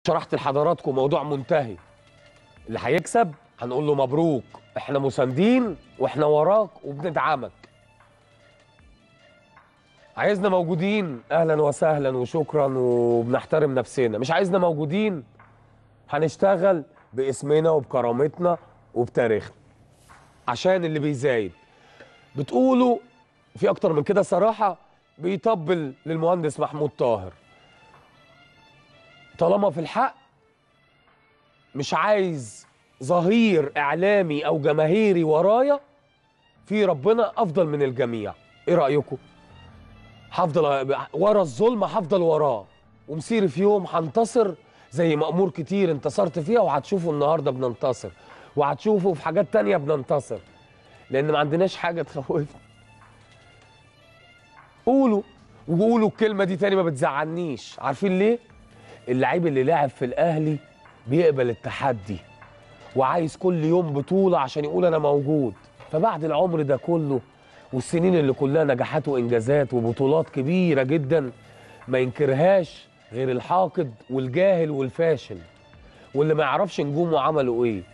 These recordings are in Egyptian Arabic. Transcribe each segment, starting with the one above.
شرحت لحضراتكم موضوع منتهي اللي هيكسب هنقول له مبروك احنا مساندين واحنا وراك وبندعمك عايزنا موجودين اهلا وسهلا وشكرا وبنحترم نفسنا مش عايزنا موجودين هنشتغل باسمنا وبكرامتنا وبتاريخنا عشان اللي بيزايد بتقولوا في اكتر من كده صراحه بيطبل للمهندس محمود طاهر طالما في الحق مش عايز ظهير اعلامي او جماهيري ورايا في ربنا افضل من الجميع ايه رايكم هفضل ورا الظلم هفضل وراه ومسيري في يوم هنتصر زي ما امور كتير انتصرت فيها وهتشوفوا النهارده بننتصر وهتشوفوا في حاجات تانية بننتصر لان ما عندناش حاجه تخوفنا قولوا وقولوا الكلمه دي تاني ما بتزعلنيش عارفين ليه اللعيب اللي لاعب في الاهلي بيقبل التحدي وعايز كل يوم بطوله عشان يقول انا موجود فبعد العمر ده كله والسنين اللي كلها نجاحات وانجازات وبطولات كبيره جدا ما ينكرهاش غير الحاقد والجاهل والفاشل واللي ما يعرفش نجومه عملوا ايه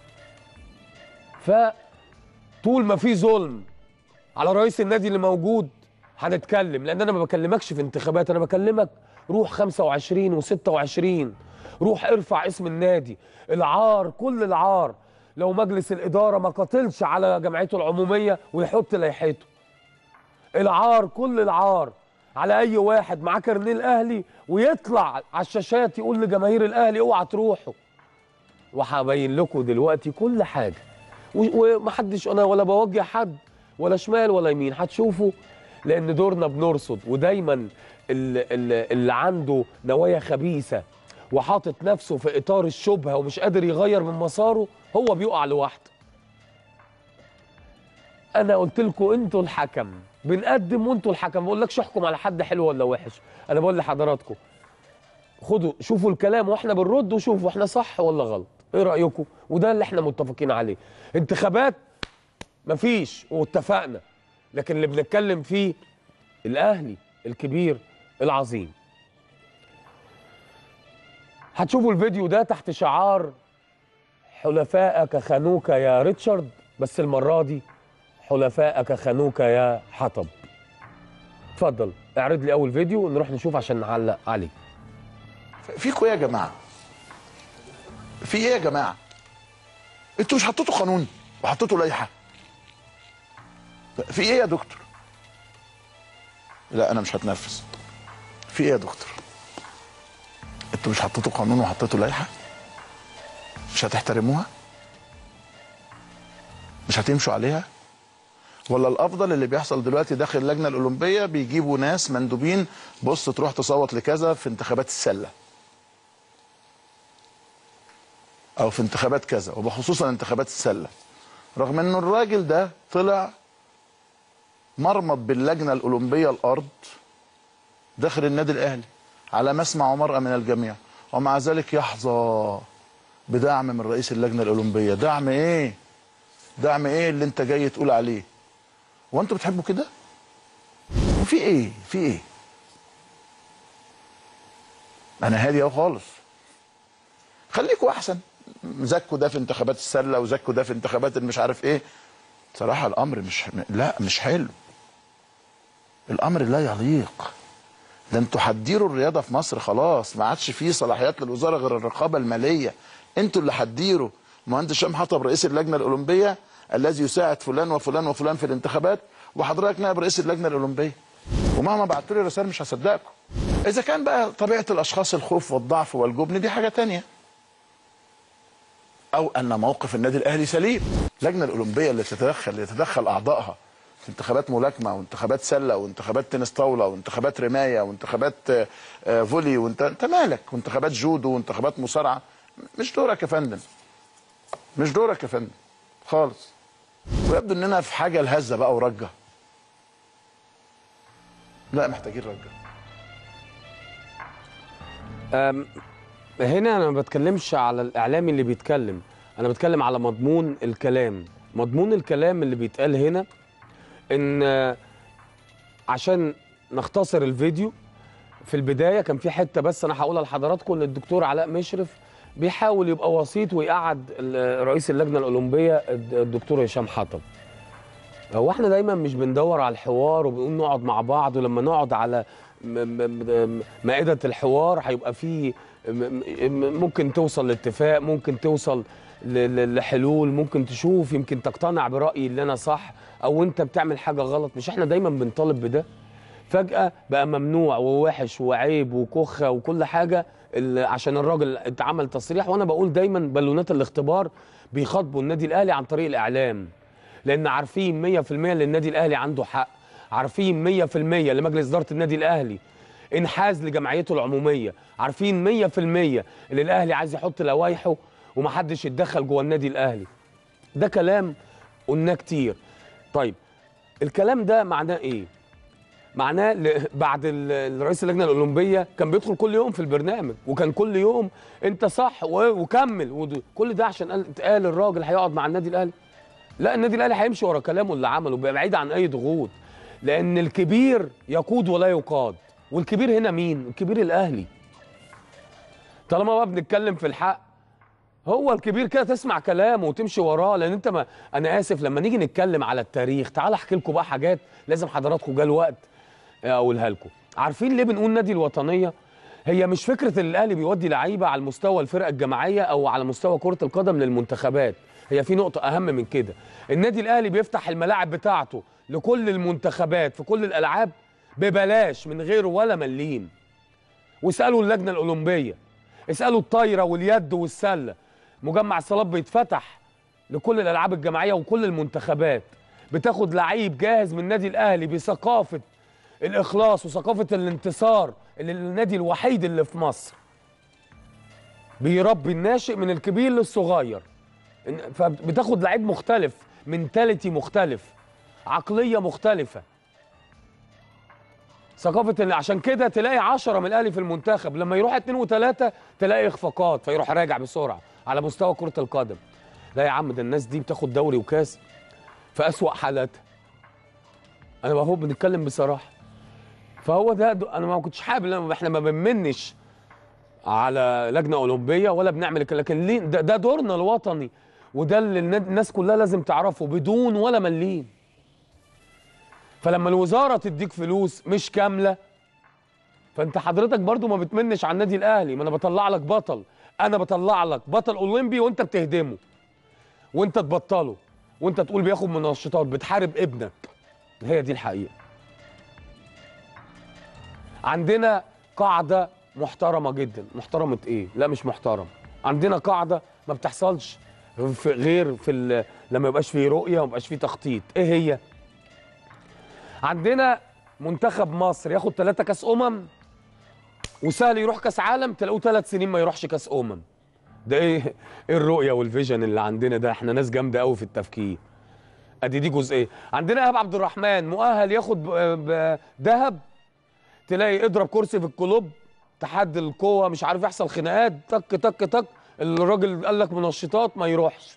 فطول ما في ظلم على رئيس النادي اللي موجود هنتكلم لان انا ما بكلمكش في انتخابات انا بكلمك روح 25 و26 روح ارفع اسم النادي العار كل العار لو مجلس الاداره ما قاتلش على جمعيته العموميه ويحط لائحته العار كل العار على اي واحد معاه كارنيه الاهلي ويطلع على الشاشات يقول لجماهير الاهلي اوعى تروحوا وهبين لكم دلوقتي كل حاجه و- ومحدش انا ولا بوجه حد ولا شمال ولا يمين هتشوفوا لان دورنا بنرصد ودايما اللي, اللي عنده نوايا خبيثه وحاطط نفسه في اطار الشبهه ومش قادر يغير من مساره هو بيقع لوحده انا قلت لكم انتوا الحكم بنقدم وانتوا الحكم ما بقولكش احكم على حد حلو ولا وحش انا بقول لحضراتكم خدوا شوفوا الكلام واحنا بنرد وشوفوا احنا صح ولا غلط ايه رايكم وده اللي احنا متفقين عليه انتخابات مفيش واتفقنا لكن اللي بنتكلم فيه الاهلي الكبير العظيم هتشوفوا الفيديو ده تحت شعار حلفائك خانوك يا ريتشارد بس المرة دي حلفائك خانوك يا حطب اتفضل اعرض لي اول فيديو ونروح نشوف عشان نعلق عليه فيكوا ايه يا جماعه؟ في ايه يا جماعه؟ انتوا مش حطيتوا قانون وحطيتوا لائحه؟ في ايه يا دكتور؟ لا انا مش هتنفس. في ايه يا دكتور؟ انتوا مش حطيتوا قانون وحطيتوا لائحه؟ مش هتحترموها؟ مش هتمشوا عليها؟ ولا الافضل اللي بيحصل دلوقتي داخل اللجنه الاولمبيه بيجيبوا ناس مندوبين بص تروح تصوت لكذا في انتخابات السله او في انتخابات كذا وبخصوصا انتخابات السله رغم انه الراجل ده طلع مرمط باللجنه الاولمبيه الارض داخل النادي الاهلي على مسمع ومرأة من الجميع ومع ذلك يحظى بدعم من رئيس اللجنه الاولمبيه دعم ايه دعم ايه اللي انت جاي تقول عليه وانتوا بتحبوا كده وفي ايه في ايه انا هادي اهو خالص خليكوا احسن زكوا ده في انتخابات السله وزكوا ده في انتخابات المش عارف ايه صراحه الامر مش لا مش حلو الامر لا يليق ده انتوا هتديروا الرياضه في مصر خلاص ما عادش فيه صلاحيات للوزاره غير الرقابه الماليه انتوا اللي هتديروا مهندس هشام حطب رئيس اللجنه الاولمبيه الذي يساعد فلان وفلان وفلان في الانتخابات وحضرتك نائب رئيس اللجنه الاولمبيه ومهما بعتوا لي رسائل مش هصدقكم اذا كان بقى طبيعه الاشخاص الخوف والضعف والجبن دي حاجه تانية او ان موقف النادي الاهلي سليم اللجنه الاولمبيه اللي تتدخل يتدخل اعضائها في انتخابات ملاكمه وانتخابات سله وانتخابات تنس طاوله وانتخابات رمايه وانتخابات آه، آه، فولي وانت انت مالك وانتخابات جودو وانتخابات مصارعه مش دورك يا فندم مش دورك يا فندم خالص ويبدو اننا في حاجه لهزه بقى ورجه لا محتاجين رجه أم، هنا انا ما بتكلمش على الاعلامي اللي بيتكلم انا بتكلم على مضمون الكلام مضمون الكلام اللي بيتقال هنا ان آه، عشان نختصر الفيديو في البدايه كان في حته بس انا هقولها لحضراتكم ان الدكتور علاء مشرف بيحاول يبقى وسيط ويقعد ال- رئيس اللجنه الاولمبيه الد- الدكتور هشام حطب هو احنا دايما مش بندور على الحوار وبنقول نقعد مع بعض ولما نقعد على م- م- م- مائده الحوار هيبقى فيه م- م- ممكن توصل لاتفاق ممكن توصل ل- ل- لحلول ممكن تشوف يمكن تقتنع برايي اللي انا صح او انت بتعمل حاجه غلط مش احنا دايما بنطالب بده فجاه بقى ممنوع ووحش وعيب وكخه وكل حاجه ال- عشان الراجل اتعمل تصريح وانا بقول دايما بالونات الاختبار بيخاطبوا النادي الاهلي عن طريق الاعلام لان عارفين 100% ان النادي الاهلي عنده حق عارفين 100% لمجلس اداره النادي الاهلي انحاز لجمعيته العموميه عارفين 100% ان الاهلي عايز يحط لوائحه ومحدش يتدخل جوه النادي الاهلي ده كلام قلناه كتير طيب الكلام ده معناه ايه معناه ل- بعد ال- رئيس اللجنه الاولمبيه كان بيدخل كل يوم في البرنامج وكان كل يوم انت صح و- وكمل ود- كل ده عشان قال اتقال الراجل هيقعد مع النادي الاهلي لا النادي الاهلي هيمشي ورا كلامه اللي عمله بعيد عن اي ضغوط لان الكبير يقود ولا يقاد والكبير هنا مين الكبير الاهلي طالما بقى بنتكلم في الحق هو الكبير كده تسمع كلامه وتمشي وراه لان انت ما انا اسف لما نيجي نتكلم على التاريخ تعال احكي لكم بقى حاجات لازم حضراتكم جه الوقت اقولها لكم عارفين ليه بنقول نادي الوطنيه هي مش فكره ان الاهلي بيودي لعيبه على المستوى الفرق الجماعيه او على مستوى كره القدم للمنتخبات هي في نقطه اهم من كده النادي الاهلي بيفتح الملاعب بتاعته لكل المنتخبات في كل الالعاب ببلاش من غير ولا مليم واسالوا اللجنه الاولمبيه اسالوا الطايره واليد والسله مجمع الصالات بيتفتح لكل الالعاب الجماعيه وكل المنتخبات بتاخد لعيب جاهز من النادي الاهلي بثقافه الاخلاص وثقافه الانتصار اللي النادي الوحيد اللي في مصر بيربي الناشئ من الكبير للصغير إن- فبتاخد لعيب مختلف منتاليتي مختلف عقليه مختلفه ثقافه اللي عشان كده تلاقي عشرة من الاهلي في المنتخب لما يروح اتنين وتلاته تلاقي اخفاقات فيروح راجع بسرعه على مستوى كره القدم لا يا عم ده الناس دي بتاخد دوري وكاس في اسوأ حالاتها انا بهو بنتكلم بصراحه فهو ده, ده انا ما كنتش حابب لأن احنا ما بنمنش على لجنه اولمبيه ولا بنعمل كده لكن ليه ده, ده دورنا الوطني وده اللي النا- الناس كلها لازم تعرفه بدون ولا مليم فلما الوزاره تديك فلوس مش كامله فانت حضرتك برضو ما بتمنش على النادي الاهلي ما انا بطلع لك بطل انا بطلع لك بطل اولمبي وانت بتهدمه وانت تبطله وانت تقول بياخد منشطات بتحارب ابنك هي دي الحقيقه عندنا قاعده محترمه جدا محترمه ايه لا مش محترم عندنا قاعده ما بتحصلش في غير في ال- لما يبقاش فيه رؤيه وما يبقاش فيه تخطيط ايه هي عندنا منتخب مصر ياخد ثلاثة كاس امم وسهل يروح كاس عالم تلاقوه ثلاث سنين ما يروحش كاس امم ده ايه ايه الرؤيه والفيجن اللي عندنا ده احنا ناس جامده قوي في التفكير ادي دي جزئيه عندنا ايهاب عبد الرحمن مؤهل ياخد ب- ب- ذهب تلاقي اضرب كرسي في الكلوب تحدي القوه مش عارف يحصل خناقات تك تك تك الراجل قال لك منشطات ما يروحش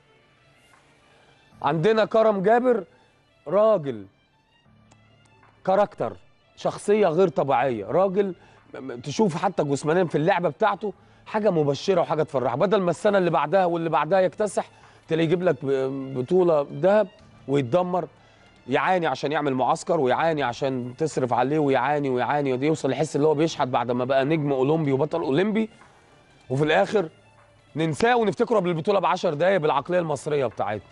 عندنا كرم جابر راجل كاركتر شخصيه غير طبيعيه راجل م- م- تشوف حتى جسمانيا في اللعبه بتاعته حاجه مبشره وحاجه تفرح بدل ما السنه اللي بعدها واللي بعدها يكتسح تلاقيه يجيب لك ب- بطوله ذهب ويتدمر يعاني عشان يعمل معسكر ويعاني عشان تصرف عليه ويعاني ويعاني ودي يوصل يحس اللي هو بيشحت بعد ما بقى نجم اولمبي وبطل اولمبي وفي الاخر ننساه ونفتكره قبل البطوله ب 10 دقايق بالعقليه المصريه بتاعتنا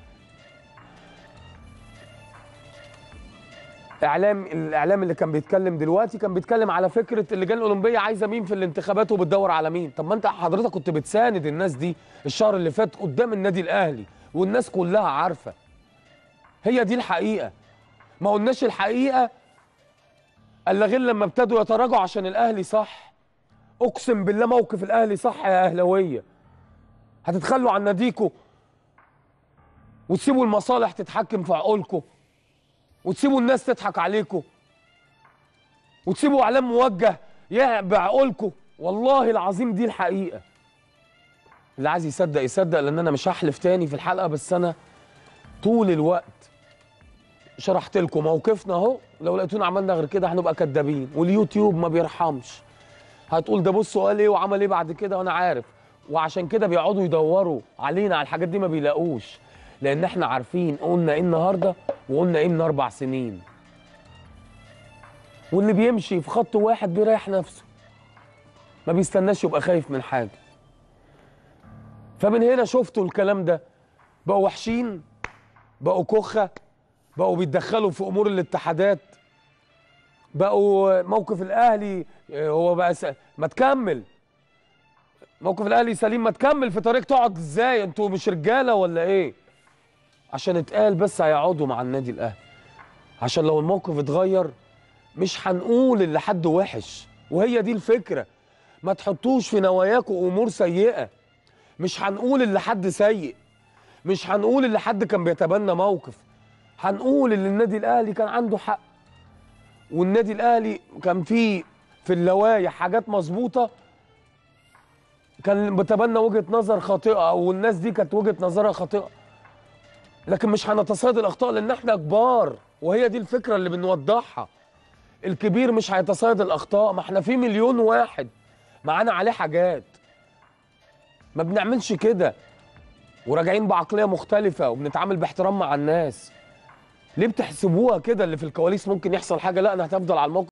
اعلام الاعلام اللي كان بيتكلم دلوقتي كان بيتكلم على فكره اللجان الاولمبيه عايزه مين في الانتخابات وبتدور على مين طب ما انت حضرتك كنت بتساند الناس دي الشهر اللي فات قدام النادي الاهلي والناس كلها عارفه هي دي الحقيقه ما قلناش الحقيقه الا غير لما ابتدوا يتراجعوا عشان الاهلي صح اقسم بالله موقف الاهلي صح يا اهلاويه هتتخلوا عن ناديكوا وتسيبوا المصالح تتحكم في عقولكم وتسيبوا الناس تضحك عليكم وتسيبوا اعلام موجه يا بعقولكم والله العظيم دي الحقيقه اللي عايز يصدق يصدق لان انا مش هحلف تاني في الحلقه بس انا طول الوقت شرحت لكم موقفنا اهو لو لقيتونا عملنا غير كده هنبقى كدابين واليوتيوب ما بيرحمش هتقول ده بصوا قال ايه وعمل ايه بعد كده وانا عارف وعشان كده بيقعدوا يدوروا علينا على الحاجات دي ما بيلاقوش لان احنا عارفين قلنا ايه النهارده وقلنا ايه من اربع سنين واللي بيمشي في خط واحد بيريح نفسه ما بيستناش يبقى خايف من حاجه فمن هنا شفتوا الكلام ده بقوا وحشين بقوا كخه بقوا بيتدخلوا في امور الاتحادات بقوا موقف الاهلي آه، هو بقى س... ما تكمل موقف الاهلي سليم ما تكمل في طريق تقعد ازاي انتوا مش رجاله ولا ايه عشان اتقال بس هيقعدوا مع النادي الاهلي عشان لو الموقف اتغير مش هنقول اللي حد وحش وهي دي الفكره ما تحطوش في نواياكم امور سيئه مش هنقول اللي حد سيء مش هنقول اللي حد كان بيتبنى موقف هنقول ان النادي الاهلي كان عنده حق والنادي الاهلي كان فيه في اللوايح حاجات مظبوطه كان بتبنى وجهه نظر خاطئه او الناس دي كانت وجهه نظرها خاطئه لكن مش هنتصيد الاخطاء لان احنا كبار وهي دي الفكره اللي بنوضحها الكبير مش هيتصيد الاخطاء ما احنا في مليون واحد معانا عليه حاجات ما بنعملش كده وراجعين بعقليه مختلفه وبنتعامل باحترام مع الناس ليه بتحسبوها كده اللي في الكواليس ممكن يحصل حاجه لا انا هتفضل على الموقف